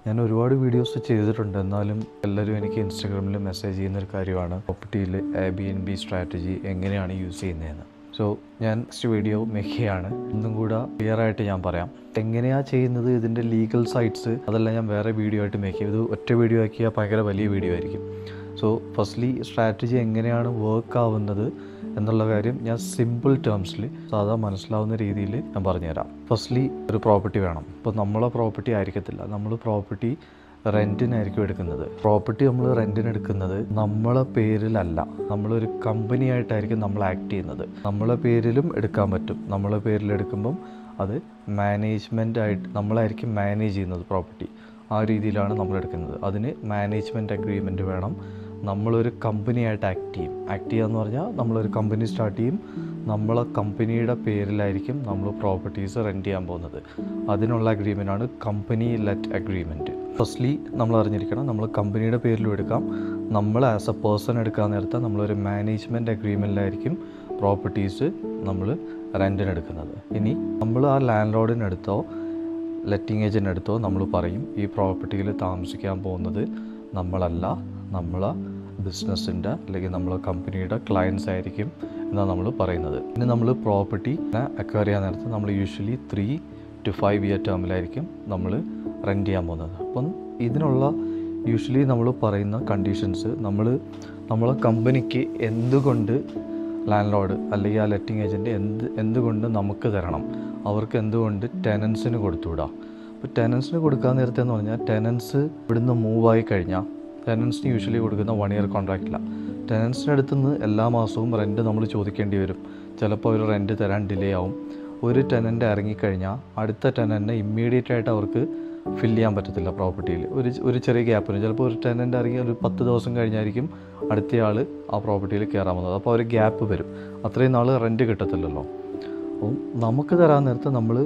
ഞാൻ ഒരുപാട് വീഡിയോസ് ചെയ്തിട്ടുണ്ട് എന്നാലും എല്ലാവരും എനിക്ക് ഇൻസ്റ്റാഗ്രാമിൽ മെസ്സേജ് ചെയ്യുന്ന ഒരു കാര്യമാണ് പ്രോപ്പർട്ടിയിൽ A B N B strategy എങ്ങനെയാണ് യൂസ് ചെയ്യുന്നതെന്ന് സോ ഞാൻ നെക്സ്റ്റ് വീഡിയോ മേക്ക് ചെയ്യാണ് ഒന്നും കൂടെ ക്ലിയർ ആയിട്ട് ഞാൻ പറയാം എങ്ങനെയാണ് ചെയ്യുന്നത് ഇതിൻ്റെ ലീഗൽ സൈറ്റ്സ് അതെല്ലാം ഞാൻ വേറെ വീഡിയോ ആയിട്ട് മേക്ക് ചെയ്യും ഇത് ഒറ്റ വീഡിയോ ആക്കിയാൽ ഭയങ്കര വലിയ വീഡിയോ ആയിരിക്കും സോ ഫസ്റ്റ്ലി സ്ട്രാറ്റജി എങ്ങനെയാണ് വർക്ക് ആവുന്നത് എന്നുള്ള കാര്യം ഞാൻ സിമ്പിൾ ടേംസിൽ സാധാ മനസ്സിലാവുന്ന രീതിയിൽ ഞാൻ പറഞ്ഞുതരാം ഫസ്റ്റ്ലി ഒരു പ്രോപ്പർട്ടി വേണം ഇപ്പോൾ നമ്മളെ പ്രോപ്പർട്ടി ആയിരിക്കത്തില്ല നമ്മൾ പ്രോപ്പർട്ടി റെൻറ്റിനായിരിക്കും എടുക്കുന്നത് പ്രോപ്പർട്ടി നമ്മൾ റെൻറ്റിന് എടുക്കുന്നത് നമ്മളെ പേരിലല്ല നമ്മളൊരു കമ്പനി ആയിട്ടായിരിക്കും നമ്മൾ ആക്ട് ചെയ്യുന്നത് നമ്മളെ പേരിലും എടുക്കാൻ പറ്റും നമ്മളെ പേരിൽ എടുക്കുമ്പം അത് മാനേജ്മെൻ്റ് ആയിട്ട് നമ്മളായിരിക്കും മാനേജ് ചെയ്യുന്നത് പ്രോപ്പർട്ടി ആ രീതിയിലാണ് നമ്മൾ എടുക്കുന്നത് അതിന് മാനേജ്മെൻറ്റ് അഗ്രിമെൻറ്റ് വേണം നമ്മളൊരു കമ്പനിയായിട്ട് ആക്ട് ചെയ്യും ആക്ട് ചെയ്യുക എന്ന് പറഞ്ഞാൽ നമ്മളൊരു കമ്പനി സ്റ്റാർട്ട് ചെയ്യും നമ്മളെ കമ്പനിയുടെ പേരിലായിരിക്കും നമ്മൾ പ്രോപ്പർട്ടീസ് റെൻറ്റ് ചെയ്യാൻ പോകുന്നത് അതിനുള്ള അഗ്രിമെൻ്റാണ് കമ്പനി ലെറ്റ് അഗ്രിമെൻറ്റ് ഫസ്റ്റ്ലി നമ്മൾ അറിഞ്ഞിരിക്കണം നമ്മൾ കമ്പനിയുടെ പേരിലും എടുക്കാം നമ്മൾ ആസ് എ പേഴ്സൺ എടുക്കാൻ നേരത്തെ നമ്മളൊരു മാനേജ്മെൻറ്റ് അഗ്രിമെൻറ്റിലായിരിക്കും പ്രോപ്പർട്ടീസ് നമ്മൾ റെൻറ്റിന് എടുക്കുന്നത് ഇനി നമ്മൾ ആ ലാൻഡ് ലോഡിനടുത്തോ ലെറ്റിംഗ് ഏജൻ്റ് അടുത്തോ നമ്മൾ പറയും ഈ പ്രോപ്പർട്ടിയിൽ താമസിക്കാൻ പോകുന്നത് നമ്മളല്ല നമ്മളെ ബിസിനസ്സിൻ്റെ അല്ലെങ്കിൽ നമ്മളെ കമ്പനിയുടെ ക്ലയൻസ് ആയിരിക്കും എന്നാണ് നമ്മൾ പറയുന്നത് ഇനി നമ്മൾ പ്രോപ്പർട്ടി അക്വയർ ചെയ്യാൻ നേരത്ത് നമ്മൾ usually three two five year ടേമിലായിരിക്കും നമ്മൾ റെൻറ്റ് ചെയ്യാൻ പോകുന്നത് അപ്പം ഇതിനുള്ള യൂഷ്വലി നമ്മൾ പറയുന്ന കണ്ടീഷൻസ് നമ്മൾ നമ്മളെ കമ്പനിക്ക് എന്തുകൊണ്ട് ലാൻഡ് ലോഡ് അല്ലെങ്കിൽ ആ ലെറ്റിംഗ് ഏജൻറ്റ് എന്ത് എന്തുകൊണ്ട് നമുക്ക് തരണം അവർക്ക് എന്തുകൊണ്ട് ടെനൻസിന് കൊടുത്തുവിടാം അപ്പോൾ ടെനൻസിന് കൊടുക്കാൻ നേരത്തെ എന്ന് പറഞ്ഞാൽ ടെനൻസ് ഇവിടുന്ന് മൂവായി കഴിഞ്ഞാൽ ടെനൻസിന് യൂഷ്വലി കൊടുക്കുന്ന വൺ ഇയർ കോൺട്രാക്റ്റിലാണ് ടെനൻസിൻ്റെ അടുത്ത് നിന്ന് എല്ലാ മാസവും റെൻറ്റ് നമ്മൾ ചോദിക്കേണ്ടി വരും ചിലപ്പോൾ അവർ റെൻറ്റ് തരാൻ ഡിലേ ആവും ഒരു ടെനൻ്റ് ഇറങ്ങിക്കഴിഞ്ഞാൽ അടുത്ത ടെനൻറ്റിനെ ഇമ്മീഡിയറ്റ് ആയിട്ട് അവർക്ക് ഫില്ല് ചെയ്യാൻ പറ്റത്തില്ല പ്രോപ്പർട്ടിയിൽ ഒരു ഒരു ചെറിയ ഗ്യാപ്പിന് ചിലപ്പോൾ ഒരു ടെനൻ്റ് ഇറങ്ങി ഒരു പത്ത് ദിവസം കഴിഞ്ഞായിരിക്കും അടുത്തയാൾ ആ പ്രോപ്പർട്ടിയിൽ കയറാൻ പോകുന്നത് അപ്പോൾ ഒരു ഗ്യാപ്പ് വരും അത്രയും നാൾ റെൻറ്റ് കിട്ടത്തില്ലല്ലോ അപ്പം നമുക്ക് തരാൻ നേരത്തെ നമ്മൾ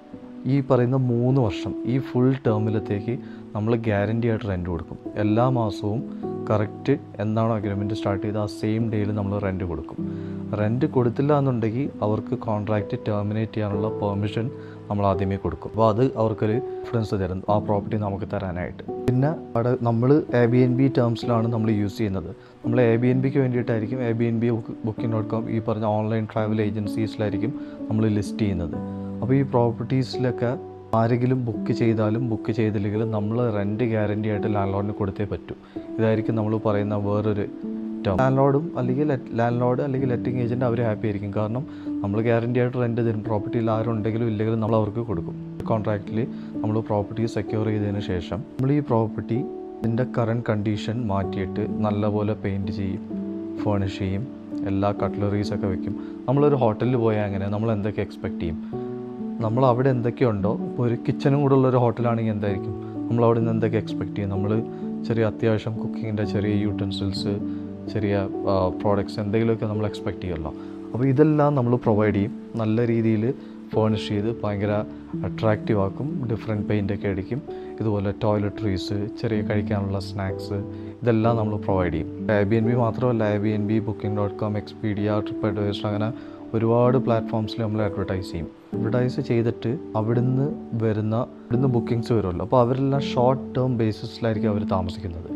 ഈ പറയുന്ന മൂന്ന് വർഷം ഈ ഫുൾ ടേമിലത്തേക്ക് നമ്മൾ ഗ്യാരണ്ടി ആയിട്ട് റെൻറ്റ് കൊടുക്കും എല്ലാ മാസവും കറക്റ്റ് എന്താണോ അഗ്രിമെൻറ്റ് സ്റ്റാർട്ട് ചെയ്ത് ആ സെയിം ഡേയിൽ നമ്മൾ റെൻറ്റ് കൊടുക്കും റെൻറ്റ് കൊടുത്തില്ല എന്നുണ്ടെങ്കിൽ അവർക്ക് കോൺട്രാക്റ്റ് ടെർമിനേറ്റ് ചെയ്യാനുള്ള പെർമിഷൻ നമ്മൾ ആദ്യമേ കൊടുക്കും അപ്പോൾ അത് അവർക്കൊരു കോൺഫിഡൻസ് തരും ആ പ്രോപ്പർട്ടി നമുക്ക് തരാനായിട്ട് പിന്നെ അവിടെ നമ്മൾ എ ബി എൻ ബി ടേംസിലാണ് നമ്മൾ യൂസ് ചെയ്യുന്നത് നമ്മൾ എ ബി എൻ ബിക്ക് വേണ്ടിയിട്ടായിരിക്കും A B N B booking dot com ഈ പറഞ്ഞ ഓൺലൈൻ ട്രാവൽ ഏജൻസീസിലായിരിക്കും നമ്മൾ ലിസ്റ്റ് ചെയ്യുന്നത് അപ്പോൾ ഈ പ്രോപ്പർട്ടീസിലൊക്കെ ആരെങ്കിലും ബുക്ക് ചെയ്താലും ബുക്ക് ചെയ്തില്ലെങ്കിലും നമ്മൾ റെൻറ്റ് ഗ്യാരണ്ടി ആയിട്ട് ലാൻഡ് ലോഡിന് കൊടുത്തേ പറ്റൂ ഇതായിരിക്കും നമ്മൾ പറയുന്ന വേറൊരു ടേം ലാൻഡ് ലോഡും അല്ലെങ്കിൽ ലാൻഡ് ലോഡ് അല്ലെങ്കിൽ ലെറ്റിംഗ് ഏജൻറ്റ് അവർ ഹാപ്പി ആയിരിക്കും കാരണം നമ്മൾ ഗ്യാരണ്ടി ആയിട്ട് റെൻറ്റ് തരും പ്രോപ്പർട്ടിയിൽ ആരും ഉണ്ടെങ്കിലും ഇല്ലെങ്കിലും നമ്മൾ അവർക്ക് കൊടുക്കും കോൺട്രാക്റ്റിൽ നമ്മൾ പ്രോപ്പർട്ടി സെക്യൂർ ചെയ്തതിന് ശേഷം നമ്മൾ ഈ പ്രോപ്പർട്ടി ഇതിൻ്റെ കറണ്ട് കണ്ടീഷൻ മാറ്റിയിട്ട് നല്ലപോലെ പെയിൻറ്റ് ചെയ്യും ഫേണിഷ് ചെയ്യും എല്ലാ കട്ട്ലറീസൊക്കെ വെക്കും നമ്മളൊരു ഹോട്ടലിൽ പോയാൽ അങ്ങനെ നമ്മൾ എന്തൊക്കെ എക്സ്പെക്റ്റ് ചെയ്യും നമ്മൾ അവിടെ എന്തൊക്കെയുണ്ടോ ഇപ്പോൾ ഒരു കിച്ചനും കൂടെ ഉള്ള ഒരു ഹോട്ടലാണെങ്കിൽ എന്തായിരിക്കും നമ്മൾ അവിടെ നിന്ന് എന്തൊക്കെ എക്സ്പെക്റ്റ് ചെയ്യും നമ്മൾ ചെറിയ അത്യാവശ്യം കുക്കിങ്ങിൻ്റെ ചെറിയ യൂട്ടൻസിൽസ് ചെറിയ പ്രോഡക്റ്റ്സ് എന്തെങ്കിലുമൊക്കെ നമ്മൾ എക്സ്പെക്റ്റ് ചെയ്യുമല്ലോ അപ്പോൾ ഇതെല്ലാം നമ്മൾ പ്രൊവൈഡ് ചെയ്യും നല്ല രീതിയിൽ ഫേണിഷ് ചെയ്ത് ഭയങ്കര അട്രാക്റ്റീവ് ആക്കും ഡിഫറെൻറ്റ് പെയിൻ്റൊക്കെ അടിക്കും ഇതുപോലെ ടോയ്ലറ്ററീസ് ചെറിയ കഴിക്കാനുള്ള സ്നാക്സ് ഇതെല്ലാം നമ്മൾ പ്രൊവൈഡ് ചെയ്യും എ ബി എൻ ബി മാത്രമല്ല A B N B booking dot com Expedia TripAdvisor അങ്ങനെ ഒരുപാട് പ്ലാറ്റ്ഫോംസിൽ നമ്മൾ അഡ്വർടൈസ് ചെയ്യും അഡ്വർടൈസ് ചെയ്തിട്ട് അവിടുന്ന് വരുന്ന ഇവിടുന്ന് ബുക്കിങ്സ് വരുമല്ലോ അപ്പോൾ അവരെല്ലാം ഷോർട്ട് ടേം ബേസിസിലായിരിക്കും അവർ താമസിക്കുന്നത്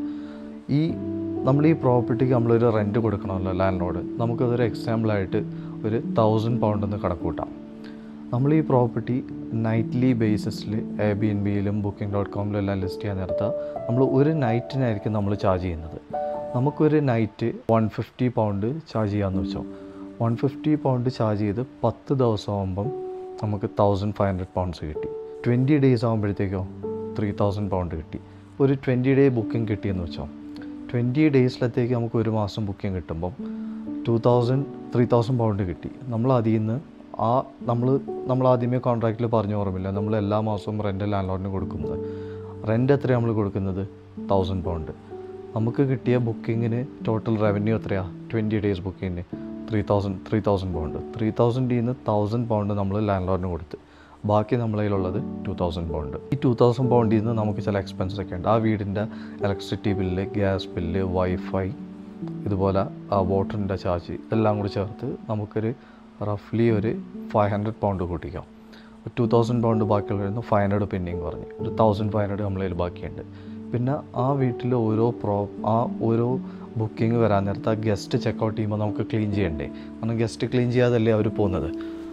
ഈ നമ്മൾ ഈ പ്രോപ്പർട്ടിക്ക് നമ്മളൊരു റെൻറ്റ് കൊടുക്കണമല്ലോ ലാൻഡ് ലോഡ് നമുക്കതൊരു എക്സാമ്പിളായിട്ട് ഒരു തൗസൻഡ് പൗണ്ട് എന്ന് കണക്കൂട്ടാം നമ്മൾ ഈ പ്രോപ്പർട്ടി നൈറ്റ്ലി ബേസിസിൽ എ ബി എൻ ബിയിലും ബുക്കിംഗ് ഡോട്ട് കോമിലും എല്ലാം ലിസ്റ്റ് ചെയ്യാൻ നേരത്ത് നമ്മൾ ഒരു നൈറ്റിനായിരിക്കും നമ്മൾ ചാർജ് ചെയ്യുന്നത് നമുക്കൊരു night one fifty pound charge ചെയ്യാമെന്ന് വെച്ചോ വൺ ഫിഫ്റ്റി പൗണ്ട് ചാർജ് ചെയ്ത് പത്ത് ദിവസം ആകുമ്പം നമുക്ക് തൗസൻഡ് ഫൈവ് ഹൺഡ്രഡ് പൗണ്ട്സ് കിട്ടി ട്വൻറ്റി ഡേയ്സ് ആകുമ്പോഴത്തേക്കോ ത്രീ തൗസൻഡ് പൗണ്ട് കിട്ടി ഒരു ട്വൻറ്റി ഡേ ബുക്കിംഗ് കിട്ടിയെന്ന് വെച്ചോ ട്വൻറ്റി ഡേയ്സിലത്തേക്ക് നമുക്ക് ഒരു മാസം ബുക്കിംഗ് കിട്ടുമ്പം two thousand three thousand pound കിട്ടി നമ്മൾ അതിൽ നിന്ന് ആ നമ്മൾ നമ്മൾ ആദ്യമേ കോൺട്രാക്റ്റിൽ പറഞ്ഞു ഓർമ്മയില്ല നമ്മൾ എല്ലാ മാസവും റെൻ്റ് ലാൻഡ് ലോഡിന് കൊടുക്കുന്നത് റെൻ്റ് എത്രയാണ് നമ്മൾ കൊടുക്കുന്നത് തൗസൻഡ് പൗണ്ട് നമുക്ക് കിട്ടിയ ബുക്കിങ്ങിന് ടോട്ടൽ റവന്യൂ എത്രയാണ് ട്വൻറ്റി ഡേയ്സ് ബുക്കിങ്ങിന് three thousand three thousand pound three തൗസൻഡിൽ നിന്ന് തൗസൻഡ് പൗണ്ട് നമ്മൾ ലാൻഡ് ലോഡിന് കൊടുത്ത് ബാക്കി നമ്മളെ കയ്യിലുള്ളത് ടു തൗസൻഡ് പൗണ്ട് ഈ ടു തൗസൻഡ് പൗണ്ടിൽ നിന്ന് നമുക്ക് ചില എക്സ്പെൻസസ് ഒക്കെ ഉണ്ട് ആ വീടിൻ്റെ electricity bill gas bill wifi ഇതുപോലെ ആ വാട്ടറിൻ്റെ ചാർജ് ഇതെല്ലാം കൂടി ചേർത്ത് നമുക്കൊരു റഫ്ലി ഒരു five hundred pound കൂട്ടിക്കാം to thousand pound ബാക്കിയുള്ളതായിരുന്നു five hundred pending പറഞ്ഞു ഒരു തൗസൻഡ് ഫൈവ് ഹൺഡ്രഡ് നമ്മളതിൽ ബാക്കിയുണ്ട് പിന്നെ ആ വീട്ടിൽ ഓരോ പ്രോ ആ ഓരോ ബുക്കിംഗ് വരാൻ നേരത്ത് ആ ഗസ്റ്റ് ചെക്കൗട്ട് ചെയ്യുമ്പോൾ നമുക്ക് ക്ലീൻ ചെയ്യണ്ടേ കാരണം ഗസ്റ്റ് ക്ലീൻ ചെയ്യാതല്ലേ അവർ പോകുന്നത്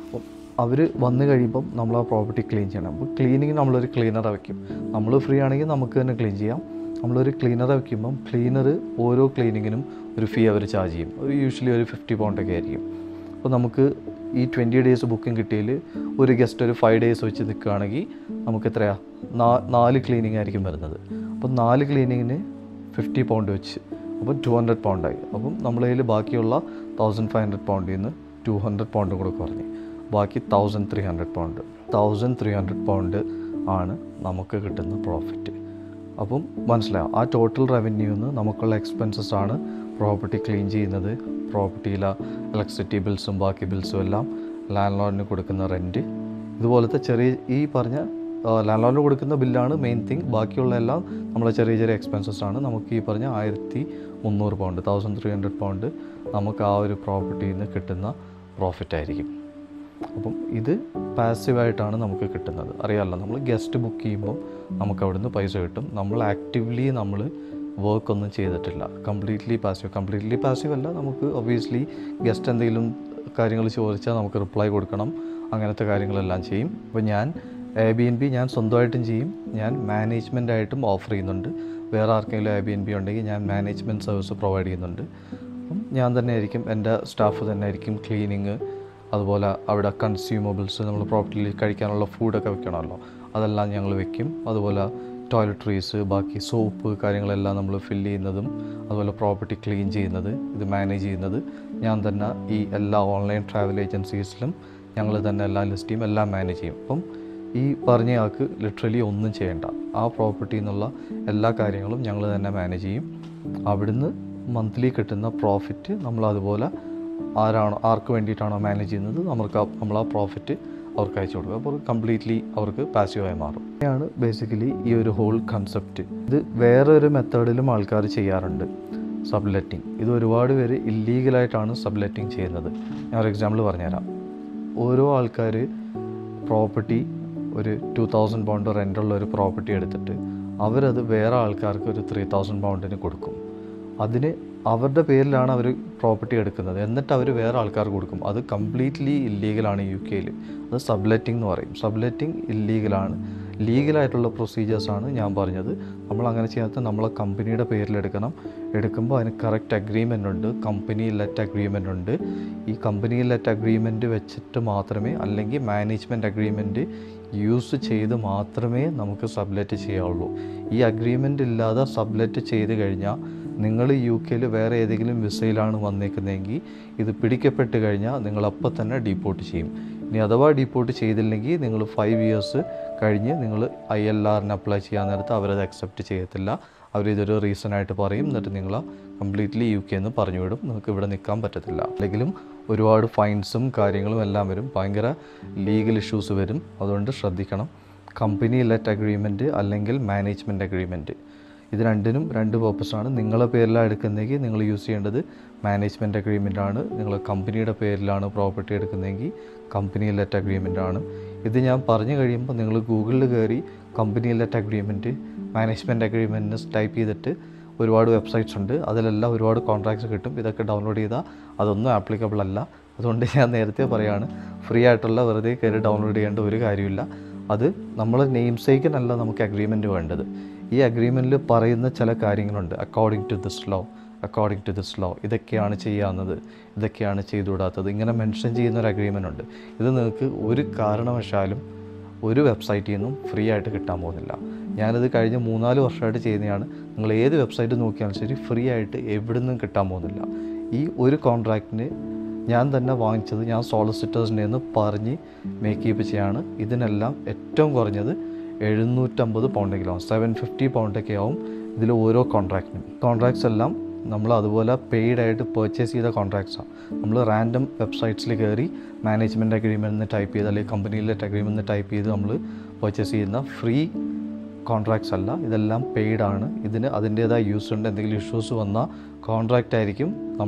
അവർ വന്നു കഴിയുമ്പം നമ്മൾ ആ പ്രോപ്പർട്ടി ക്ലീൻ ചെയ്യണം അപ്പോൾ ക്ലീനിങ് നമ്മളൊരു ക്ലീനറെ വയ്ക്കും നമ്മൾ ഫ്രീ ആണെങ്കിൽ നമുക്ക് തന്നെ ക്ലീൻ ചെയ്യാം നമ്മളൊരു ക്ലീനറെ വയ്ക്കുമ്പം ക്ലീനർ ഓരോ ക്ലീനിങ്ങിനും ഒരു ഫീ അവർ ചാർജ് ചെയ്യും ഒരു യൂഷ്വലി ഒരു ഫിഫ്റ്റി പൗണ്ടൊക്കെ ആയിരിക്കും അപ്പോൾ നമുക്ക് ഈ ട്വൻറ്റി ഡേയ്സ് ബുക്കിംഗ് കിട്ടിയതിൽ ഒരു ഗസ്റ്റ് ഒരു ഫൈവ് ഡേയ്സ് വെച്ച് നിൽക്കുകയാണെങ്കിൽ നമുക്ക് എത്രയാണ് നാ നാല് ക്ലീനിങ് ആയിരിക്കും വരുന്നത് അപ്പോൾ നാല് ക്ലീനിങ്ങിന് ഫിഫ്റ്റി പൗണ്ട് വെച്ച് അപ്പോൾ ടു ഹൺഡ്രഡ് പൗണ്ടായി അപ്പം നമ്മളെ കയ്യിൽ ബാക്കിയുള്ള തൗസൻഡ് ഫൈവ് ഹൺഡ്രഡ് പൗണ്ടിൽ നിന്ന് ടു ഹൺഡ്രഡ് പൗണ്ടും കൂടെ കുറഞ്ഞ് ബാക്കി thousand three hundred pound thousand three hundred pound ആണ് നമുക്ക് കിട്ടുന്ന പ്രോഫിറ്റ് അപ്പം മനസ്സിലാവും ആ ടോട്ടൽ റവന്യൂന്ന് നമുക്കുള്ള എക്സ്പെൻസസ് ആണ് പ്രോപ്പർട്ടി ക്ലീൻ ചെയ്യുന്നത് പ്രോപ്പർട്ടിയിലെ ഇലക്ട്രിസിറ്റി ബിൽസും ബാക്കി ബിൽസും എല്ലാം ലാൻഡ് ലോഡിന് കൊടുക്കുന്ന റെൻറ്റ് ഇതുപോലത്തെ ചെറിയ ഈ പറഞ്ഞ ലാൻഡ് ലോഡിന് കൊടുക്കുന്ന ബില്ലാണ് മെയിൻ തിങ് ബാക്കിയുള്ള എല്ലാം നമ്മളെ ചെറിയ ചെറിയ എക്സ്പെൻസസ് ആണ് നമുക്ക് ഈ പറഞ്ഞ ആയിരത്തി മുന്നൂറ് പൗണ്ട് തൗസൻഡ് ത്രീ ഹൺഡ്രഡ് പൗണ്ട് നമുക്ക് ആ ഒരു പ്രോപ്പർട്ടിയിൽ നിന്ന് കിട്ടുന്ന പ്രോഫിറ്റ് ആയിരിക്കും അപ്പം ഇത് പാസീവായിട്ടാണ് നമുക്ക് കിട്ടുന്നത് അറിയാമല്ലോ നമ്മൾ ഗസ്റ്റ് ബുക്ക് ചെയ്യുമ്പോൾ നമുക്ക് അവിടുന്ന് പൈസ കിട്ടും നമ്മൾ ആക്റ്റീവ്ലി നമ്മൾ വർക്ക് ഒന്നും ചെയ്തിട്ടില്ല കംപ്ലീറ്റ്ലി പാസീവ് കംപ്ലീറ്റ്ലി പാസീവ് അല്ല നമുക്ക് ഒബ്വിയസ്ലി ഗസ്റ്റ് എന്തെങ്കിലും കാര്യങ്ങൾ ചോദിച്ചാൽ നമുക്ക് റിപ്ലൈ കൊടുക്കണം അങ്ങനത്തെ കാര്യങ്ങളെല്ലാം ചെയ്യും അപ്പോൾ ഞാൻ എ ബി എൻ ബി ഞാൻ സ്വന്തമായിട്ടും ചെയ്യും ഞാൻ മാനേജ്മെൻ്റ് ആയിട്ടും ഓഫർ ചെയ്യുന്നുണ്ട് വേറെ ആർക്കെങ്കിലും എ ബി എൻ ബി ഉണ്ടെങ്കിൽ ഞാൻ മാനേജ്മെൻറ്റ് സർവീസ് പ്രൊവൈഡ് ചെയ്യുന്നുണ്ട് അപ്പം ഞാൻ തന്നെ ആയിരിക്കും എൻ്റെ സ്റ്റാഫ് തന്നെ ആയിരിക്കും ക്ലീനിങ് അതുപോലെ അവിടെ കൺസ്യൂമബിൾസ് നമ്മൾ പ്രോപ്പർട്ടിയിൽ കഴിക്കാനുള്ള ഫുഡൊക്കെ വെക്കണമല്ലോ അതെല്ലാം ഞങ്ങൾ വെക്കും അതുപോലെ ടോയ്ലറ്ററീസ് ബാക്കി സോപ്പ് കാര്യങ്ങളെല്ലാം നമ്മൾ ഫില്ല് ചെയ്യുന്നതും അതുപോലെ പ്രോപ്പർട്ടി ക്ലീൻ ചെയ്യുന്നത് ഇത് മാനേജ് ചെയ്യുന്നത് ഞാൻ തന്നെ ഈ എല്ലാ ഓൺലൈൻ ട്രാവൽ ഏജൻസീസിലും ഞങ്ങൾ തന്നെ എല്ലാം ലിസ്റ്റ് ചെയ്യും എല്ലാം മാനേജ് ചെയ്യും അപ്പം ഈ പറഞ്ഞ ആൾക്ക് ലിറ്ററലി ഒന്നും ചെയ്യേണ്ട ആ പ്രോപ്പർട്ടിയിൽ നിന്നുള്ള എല്ലാ കാര്യങ്ങളും ഞങ്ങൾ തന്നെ മാനേജ് ചെയ്യും അവിടുന്ന് മന്ത്ലി കിട്ടുന്ന പ്രോഫിറ്റ് നമ്മൾ അതുപോലെ ആരാണോ ആർക്ക് വേണ്ടിയിട്ടാണോ മാനേജ് ചെയ്യുന്നത് നമുക്ക് ആ- നമ്മൾ ആ പ്രോഫിറ്റ് അവർക്ക് അയച്ചു കൊടുക്കുക അപ്പോൾ കംപ്ലീറ്റ്ലി അവർക്ക് പാസീവായി മാറും ഇതാണ് ബേസിക്കലി ഈ ഒരു ഹോൾ കൺസെപ്റ്റ് ഇത് വേറൊരു മെത്തേഡിലും ആൾക്കാർ ചെയ്യാറുണ്ട് സബ്ലെറ്റിംഗ് ഇത് ഒരുപാട് പേര് ഇല്ലീഗലായിട്ടാണ് സബ്ലെറ്റിംഗ് ചെയ്യുന്നത് ഞാൻ ഒരു എക്സാമ്പിൾ പറഞ്ഞുതരാം ഓരോ ആൾക്കാർ പ്രോപ്പർട്ടി ഒരു ടു തൗസൻഡ് പൗണ്ട് റെൻ്റുള്ള ഒരു പ്രോപ്പർട്ടി എടുത്തിട്ട് അവരത് വേറെ ആൾക്കാർക്ക് ഒരു ത്രീ തൗസൻഡ് പൗണ്ടിന് കൊടുക്കും അതിന് അവരുടെ പേരിലാണ് അവർ പ്രോപ്പർട്ടി എടുക്കുന്നത് എന്നിട്ട് അവർ വേറെ ആൾക്കാർക്ക് കൊടുക്കും അത് കംപ്ലീറ്റ്ലി ഇല്ലീഗലാണ് യു കെയിൽ അത് സബ്ലെറ്റിംഗ് എന്ന് പറയും സബ്ലെറ്റിംഗ് ഇല്ലീഗലാണ് ലീഗലായിട്ടുള്ള പ്രൊസീജിയേഴ്സാണ് ഞാൻ പറഞ്ഞത് നമ്മൾ അങ്ങനെ ചെയ്യാത്ത നമ്മളെ കമ്പനിയുടെ പേരിലെടുക്കണം എടുക്കുമ്പോൾ അതിന് കറക്റ്റ് അഗ്രീമെൻ്റ് ഉണ്ട് കമ്പനി ലെറ്റ് അഗ്രീമെൻ്റ് ഉണ്ട് ഈ കമ്പനി ലെറ്റ് അഗ്രീമെൻറ്റ് വെച്ചിട്ട് മാത്രമേ അല്ലെങ്കിൽ മാനേജ്മെൻറ്റ് അഗ്രീമെൻറ്റ് യൂസ് ചെയ്ത് മാത്രമേ നമുക്ക് സബ്ലെറ്റ് ചെയ്യാവുള്ളൂ ഈ അഗ്രീമെൻ്റ് ഇല്ലാതെ സബ്ലെറ്റ് ചെയ്ത് കഴിഞ്ഞാൽ നിങ്ങൾ യു കെയിൽ വേറെ ഏതെങ്കിലും വിസയിലാണ് വന്നേക്കുന്നതെങ്കിൽ ഇത് പിടിക്കപ്പെട്ട് കഴിഞ്ഞാൽ നിങ്ങൾ അപ്പം തന്നെ ഡീപ്പോർട്ട് ചെയ്യും ഇനി അഥവാ ഡീപ്പോർട്ട് ചെയ്തില്ലെങ്കിൽ നിങ്ങൾ ഫൈവ് ഇയേഴ്സ് കഴിഞ്ഞ് നിങ്ങൾ ഐ എൽ ആറിന് അപ്ലൈ ചെയ്യാൻ നേരത്ത് അവരത് അക്സെപ്റ്റ് ചെയ്യത്തില്ല അവരിതൊരു റീസൺ ആയിട്ട് പറയും എന്നിട്ട് നിങ്ങൾ കംപ്ലീറ്റ്ലി യു കെ എന്ന് പറഞ്ഞു വിടും നിങ്ങൾക്ക് ഇവിടെ നിൽക്കാൻ പറ്റത്തില്ല അല്ലെങ്കിലും ഒരുപാട് ഫൈൻസും കാര്യങ്ങളും എല്ലാം വരും ഭയങ്കര ലീഗൽ ഇഷ്യൂസ് വരും അതുകൊണ്ട് ശ്രദ്ധിക്കണം കമ്പനി ലെറ്റ് അഗ്രീമെൻറ്റ് അല്ലെങ്കിൽ മാനേജ്മെൻറ്റ് അഗ്രീമെൻറ്റ് ഇത് രണ്ടിനും രണ്ട് പർപ്പസാണ് നിങ്ങളെ പേരിലാണ് എടുക്കുന്നതെങ്കിൽ നിങ്ങൾ യൂസ് ചെയ്യേണ്ടത് മാനേജ്മെൻറ്റ് അഗ്രീമെൻ്റ് ആണ് നിങ്ങൾ കമ്പനിയുടെ പേരിലാണ് പ്രോപ്പർട്ടി എടുക്കുന്നതെങ്കിൽ കമ്പനി ലെറ്റ് അഗ്രീമെൻ്റ് ആണ് ഇത് ഞാൻ പറഞ്ഞു കഴിയുമ്പോൾ നിങ്ങൾ ഗൂഗിളിൽ കയറി company let agreement management agreement type ചെയ്തിട്ട് ഒരുപാട് വെബ്സൈറ്റ്സ് ഉണ്ട് അതിലെല്ലാം ഒരുപാട് കോൺട്രാക്ട്സ് കിട്ടും ഇതൊക്കെ ഡൗൺലോഡ് ചെയ്താൽ അതൊന്നും ആപ്ലിക്കബിൾ അല്ല അതുകൊണ്ട് ഞാൻ നേരത്തെ പറയാണ് ഫ്രീ ആയിട്ടുള്ള വെറുതെ കയറി ഡൗൺലോഡ് ചെയ്യേണ്ട ഒരു കാര്യമില്ല അത് നമ്മൾ നെയിം സേക്കിനല്ല നമുക്ക് അഗ്രീമെൻറ്റ് വേണ്ടത് ഈ അഗ്രീമെൻറ്റിൽ പറയുന്ന ചില കാര്യങ്ങളുണ്ട് according to this law according to this law ഇതൊക്കെയാണ് ചെയ്യാവുന്നത് ഇതൊക്കെയാണ് ചെയ്തുകൂടാത്തത് ഇങ്ങനെ മെൻഷൻ ചെയ്യുന്ന ഒരു അഗ്രീമെൻ്റ് ഉണ്ട് ഇത് നിങ്ങൾക്ക് ഒരു കാരണവശാലും ഒരു വെബ്സൈറ്റിൽ നിന്നും ഫ്രീ ആയിട്ട് കിട്ടാൻ പോകുന്നില്ല ഞാനിത് കഴിഞ്ഞ മൂന്നാല് വർഷമായിട്ട് ചെയ്യുന്നതാണ് നിങ്ങൾ ഏത് വെബ്സൈറ്റ് നോക്കിയാലും ശരി ഫ്രീ ആയിട്ട് എവിടെ നിന്നും കിട്ടാൻ പോകുന്നില്ല ഈ ഒരു കോൺട്രാക്റ്റിന് ഞാൻ തന്നെ വാങ്ങിച്ചത് ഞാൻ സോളിസിറ്റേഴ്സിൻ്റെ നിന്ന് പറഞ്ഞ് മേക്കപ്പ് ചെയ്യാണ് ഇതിനെല്ലാം ഏറ്റവും കുറഞ്ഞത് എഴുന്നൂറ്റമ്പത് പൗണ്ടെങ്കിലും ആവും സെവൻ ഫിഫ്റ്റി പൗണ്ടൊക്കെ ആവും ഇതിൽ ഓരോ കോൺട്രാക്റ്റിനും കോൺട്രാക്ട്സ് എല്ലാം നമ്മൾ അതുപോലെ പെയ്ഡ് ആയിട്ട് പർച്ചേസ് ചെയ്ത കോൺട്രാക്ട്സാണ് നമ്മൾ റാൻഡം വെബ്സൈറ്റ്സിൽ കയറി മാനേജ്മെൻറ്റ് അഗ്രിമെൻറ്റ് ടൈപ്പ് ചെയ്ത് അല്ലെങ്കിൽ കമ്പനിയിലെ അഗ്രിമെൻറ്റ് ടൈപ്പ് ചെയ്ത് നമ്മൾ പർച്ചേസ് ചെയ്യുന്ന ഫ്രീ കോൺട്രാക്ട്സ് അല്ല ഇതെല്ലാം പെയ്ഡ് ആണ് ഇതിന് അതിൻ്റേതായ യൂസ് ഉണ്ട് എന്തെങ്കിലും ഇഷ്യൂസ് വന്നാൽ കോൺട്രാക്റ്റ് ആയിരിക്കും നമ്മൾ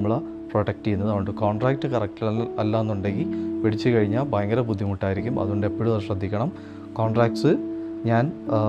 പ്രൊട്ടക്റ്റ് ചെയ്യുന്നത് അതുകൊണ്ട് കോൺട്രാക്റ്റ് കറക്റ്റ് അല്ല എന്നുണ്ടെങ്കിൽ പിടിച്ചു കഴിഞ്ഞാൽ ഭയങ്കര ബുദ്ധിമുട്ടായിരിക്കും അതുകൊണ്ട് എപ്പോഴും അത് ശ്രദ്ധിക്കണം കോൺട്രാക്ട്സ് ഞാൻ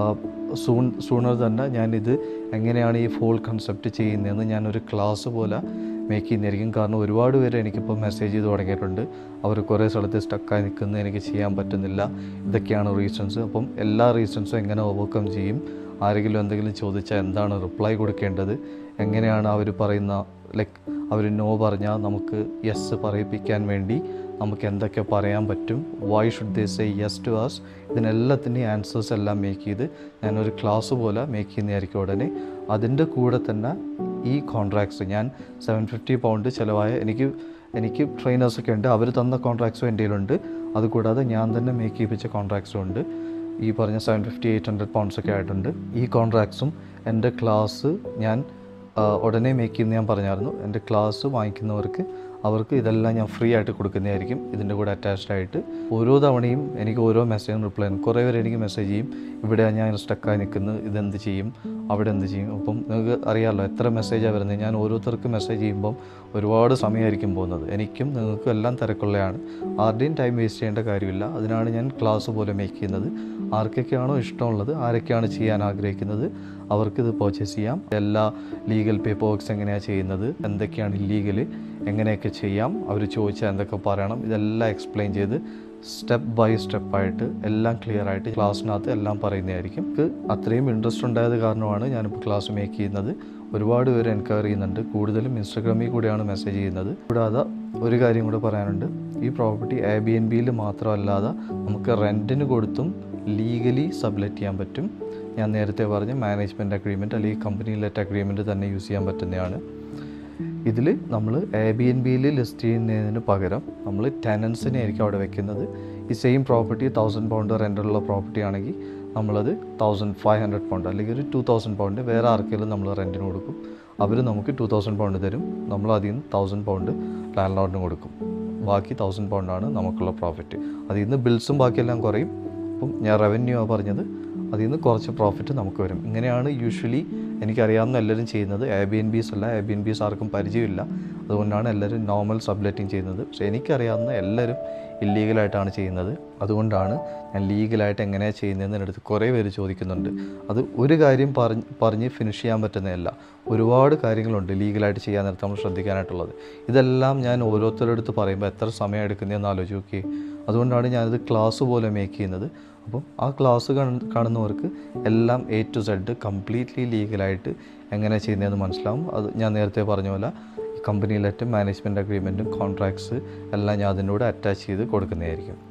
സൂൺ സൂണർ തന്നെ ഞാനിത് എങ്ങനെയാണ് ഈ ഫോൾ കൺസെപ്റ്റ് ചെയ്യുന്നതെന്ന് ഞാനൊരു ക്ലാസ് പോലെ മേക്ക് ചെയ്യുന്നതായിരിക്കും കാരണം ഒരുപാട് പേര് എനിക്കിപ്പോൾ മെസ്സേജ് ചെയ്ത് തുടങ്ങിയിട്ടുണ്ട് അവർ കുറേ സ്ഥലത്ത് സ്റ്റക്കായി നിൽക്കുന്നത് എനിക്ക് ചെയ്യാൻ പറ്റുന്നില്ല ഇതൊക്കെയാണ് റീസൺസ് അപ്പം എല്ലാ റീസൺസും എങ്ങനെ ഓവർകം ചെയ്യും ആരെങ്കിലും എന്തെങ്കിലും ചോദിച്ചാൽ എന്താണ് റിപ്ലൈ കൊടുക്കേണ്ടത് എങ്ങനെയാണ് അവർ പറയുന്ന ലൈക്ക് അവർ നോ പറഞ്ഞാൽ നമുക്ക് യെസ് പറയിപ്പിക്കാൻ വേണ്ടി നമുക്ക് എന്തൊക്കെ പറയാൻ പറ്റും why should they say yes to us ഇതിനെല്ലാത്തിൻ്റെയും ആൻസേഴ്സ് എല്ലാം മേക്ക് ചെയ്ത് ഞാനൊരു ക്ലാസ് പോലെ മേക്ക് ചെയ്യുന്നതായിരിക്കും ഉടനെ അതിൻ്റെ കൂടെ തന്നെ ഈ കോൺട്രാക്ട്സ് ഞാൻ സെവൻ ഫിഫ്റ്റി പൗണ്ട് ചിലവായ എനിക്ക് എനിക്ക് ട്രെയിനേഴ്സൊക്കെ ഉണ്ട് അവർ തന്ന കോൺട്രാക്ട്സും എൻ്റെ കയ്യിലുണ്ട് അതുകൂടാതെ ഞാൻ തന്നെ മേക്ക് ചെയ്യിപ്പിച്ച കോൺട്രാക്ട്സും ഉണ്ട് ഈ പറഞ്ഞ seven fifty eight hundred pounds ഒക്കെ ആയിട്ടുണ്ട് ഈ കോൺട്രാക്ട്സും എൻ്റെ ക്ലാസ് ഞാൻ ആ, ഉടനെ മേക്ക് ചെയ്യുന്ന ഞാൻ പറഞ്ഞായിരുന്നു എൻ്റെ ക്ലാസ് വാങ്ങിക്കുന്നവർക്ക് അവർക്ക് ഇതെല്ലാം ഞാൻ ഫ്രീ ആയിട്ട് കൊടുക്കുന്നതായിരിക്കും ഇതിൻ്റെ കൂടെ അറ്റാച്ച്ഡ് ആയിട്ട് ഓരോ തവണയും എനിക്ക് ഓരോ മെസ്സേജും റിപ്ലൈ ചെയ്യും കുറേ പേര് എനിക്ക് മെസ്സേജ് ചെയ്യും ഇവിടെ ഞാൻ സ്റ്റക്കായി നിൽക്കുന്നു ഇതെന്ത് ചെയ്യും അവിടെ എന്ത് ചെയ്യും അപ്പം നിങ്ങൾക്ക് അറിയാമല്ലോ എത്ര മെസ്സേജാണ് വരുന്നത് ഞാൻ ഓരോരുത്തർക്ക് മെസ്സേജ് ചെയ്യുമ്പം ഒരുപാട് സമയമായിരിക്കും പോകുന്നത് എനിക്കും നിങ്ങൾക്കും എല്ലാം തിരക്കുള്ളതാണ് ആരുടെയും ടൈം വേസ്റ്റ് ചെയ്യേണ്ട കാര്യമില്ല അതിനാണ് ഞാൻ ക്ലാസ് പോലെ മേക്ക് ചെയ്യുന്നത് ആർക്കൊക്കെയാണോ ഇഷ്ടമുള്ളത് ആരൊക്കെയാണ് ചെയ്യാൻ ആഗ്രഹിക്കുന്നത് അവർക്കിത് പർച്ചേസ് ചെയ്യാം എല്ലാ ലീഗൽ പേപ്പർ വർക്ക്സ് എങ്ങനെയാണ് ചെയ്യുന്നത് എന്തൊക്കെയാണ് ഇല്ലീഗൽ എങ്ങനെയൊക്കെ ചെയ്യാം അവർ ചോദിച്ചാൽ എന്തൊക്കെ പറയണം ഇതെല്ലാം എക്സ്പ്ലെയിൻ ചെയ്ത് സ്റ്റെപ്പ് ബൈ സ്റ്റെപ്പായിട്ട് എല്ലാം ക്ലിയർ ആയിട്ട് ക്ലാസ്സിനകത്ത് എല്ലാം പറയുന്നതായിരിക്കും എനിക്ക് അത്രയും ഇൻട്രസ്റ്റ് ഉണ്ടായത് കാരണമാണ് ഞാനിപ്പോൾ ക്ലാസ് മേക്ക് ചെയ്യുന്നത് ഒരുപാട് പേര് എൻക്വയറി ചെയ്യുന്നുണ്ട് കൂടുതലും ഇൻസ്റ്റാഗ്രാമിൽ കൂടെയാണ് മെസ്സേജ് ചെയ്യുന്നത് കൂടാതെ ഒരു കാര്യം കൂടെ പറയാനുണ്ട് ഈ പ്രോപ്പർട്ടി എ ബി എൻ ബിയിൽ മാത്രമല്ലാതെ നമുക്ക് റെൻറ്റിന് കൊടുത്തും ലീഗലി സബ്ലെറ്റ് ചെയ്യാൻ പറ്റും ഞാൻ നേരത്തെ പറഞ്ഞ മാനേജ്മെൻറ്റ് അഗ്രിമെൻറ്റ് അല്ലെങ്കിൽ കമ്പനി ലെറ്റ് അഗ്രിമെൻറ്റ് തന്നെ യൂസ് ചെയ്യാൻ പറ്റുന്നതാണ് ഇതിൽ നമ്മൾ എ ബി എൻ ബിയിൽ ലിസ്റ്റ് ചെയ്യുന്നതിന് പകരം നമ്മൾ ടെനൻസിനെ ആയിരിക്കും അവിടെ വെക്കുന്നത് ഈ സെയിം പ്രോപ്പർട്ടി തൗസൻഡ് പൗണ്ട് റെൻ്റുള്ള പ്രോപ്പർട്ടി ആണെങ്കിൽ നമ്മളത് തൗസൻഡ് ഫൈവ് ഹൺഡ്രഡ് പൗണ്ട് അല്ലെങ്കിൽ ഒരു ടു തൗസൻഡ് പൗണ്ട് വേറെ ആർക്കെങ്കിലും നമ്മൾ റെൻറ്റിന് കൊടുക്കും അവർ നമുക്ക് ടു തൗസൻഡ് പൗണ്ട് തരും നമ്മൾ അതിൽ നിന്ന് തൗസൻഡ് പൗണ്ട് ലാൻഡ് ലോഡിന് കൊടുക്കും ബാക്കി തൗസൻഡ് പൗണ്ടാണ് നമുക്കുള്ള പ്രോഫിറ്റ് അതിൽ നിന്ന് ബിൽസും ബാക്കിയെല്ലാം കുറയും അപ്പം ഞാൻ റവന്യൂ ആ പറഞ്ഞത് അതിൽ നിന്ന് കുറച്ച് പ്രോഫിറ്റ് നമുക്ക് വരും ഇങ്ങനെയാണ് യൂഷ്വലി എനിക്കറിയാവുന്ന എല്ലാവരും ചെയ്യുന്നത് എ ബി എൻ ബീസ് അല്ല എ ബി എൻ ബീസ് ആർക്കും പരിചയമില്ല അതുകൊണ്ടാണ് എല്ലാവരും നോർമൽ സബ്ലെറ്റിംഗ് ചെയ്യുന്നത് പക്ഷേ എനിക്കറിയാവുന്ന എല്ലാവരും ഇല്ലീഗലായിട്ടാണ് ചെയ്യുന്നത് അതുകൊണ്ടാണ് ഞാൻ ലീഗലായിട്ട് എങ്ങനെയാണ് ചെയ്യുന്നതെന്ന് എൻ്റെ അടുത്ത് കുറേ പേര് ചോദിക്കുന്നുണ്ട് അത് ഒരു കാര്യം പറഞ്ഞ് പറഞ്ഞ് ഫിനിഷ് ചെയ്യാൻ പറ്റുന്നതല്ല ഒരുപാട് കാര്യങ്ങളുണ്ട് ലീഗലായിട്ട് ചെയ്യാൻ നേരത്തെ നമ്മൾ ശ്രദ്ധിക്കാനായിട്ടുള്ളത് ഇതെല്ലാം ഞാൻ ഓരോരുത്തരുടെ അടുത്ത് പറയുമ്പോൾ എത്ര സമയം എടുക്കുന്നതെന്ന് ആലോചിച്ച് നോക്കി അതുകൊണ്ടാണ് ഞാനിത് ക്ലാസ് പോലെ മേക്ക് ചെയ്യുന്നത് അപ്പം ആ ക്ലാസ് കാണുന്നവർക്ക് എല്ലാം എ ടു സെഡ് കംപ്ലീറ്റ്ലി ലീഗലായിട്ട് എങ്ങനെ ചെയ്യുന്നതെന്ന് മനസ്സിലാവും അത് ഞാൻ നേരത്തെ പറഞ്ഞ പോലെ കമ്പനി ലെറ്റും മാനേജ്മെൻറ്റ് അഗ്രിമെൻറ്റും കോൺട്രാക്ട്സ് എല്ലാം ഞാൻ അതിൻ്റെ കൂടെ അറ്റാച്ച് ചെയ്ത് കൊടുക്കുന്നതായിരിക്കും